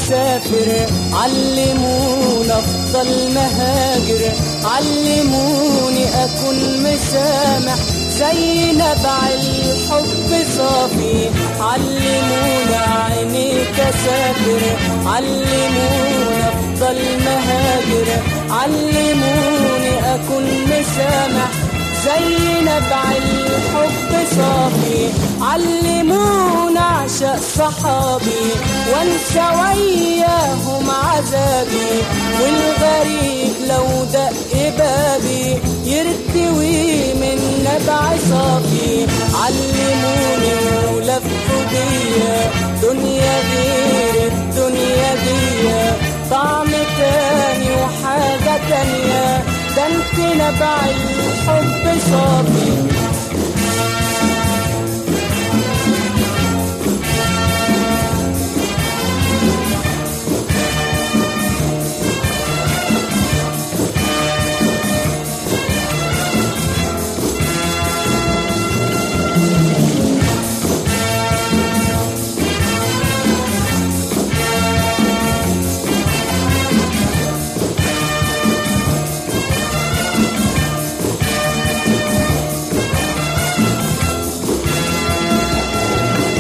أسافر علمونا أفضل مهاجر علموني أكون مسامح زي نبع الحب صافي علمونا عينيك أسافر علمونا أفضل مهاجر علموني أكون مسامح زي نبع الحب صافي علمونا اعشق صحابي وانسى وياهم عذابي والغريب لو دق بابي يرتوي من نبع صافي علموني ولفوا بيا دنيا غير الدنيا دي طعم تاني وحاجة تانية ده انت نبع الحب صافي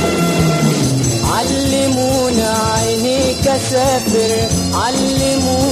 علمونا عينيك اسافر علمونا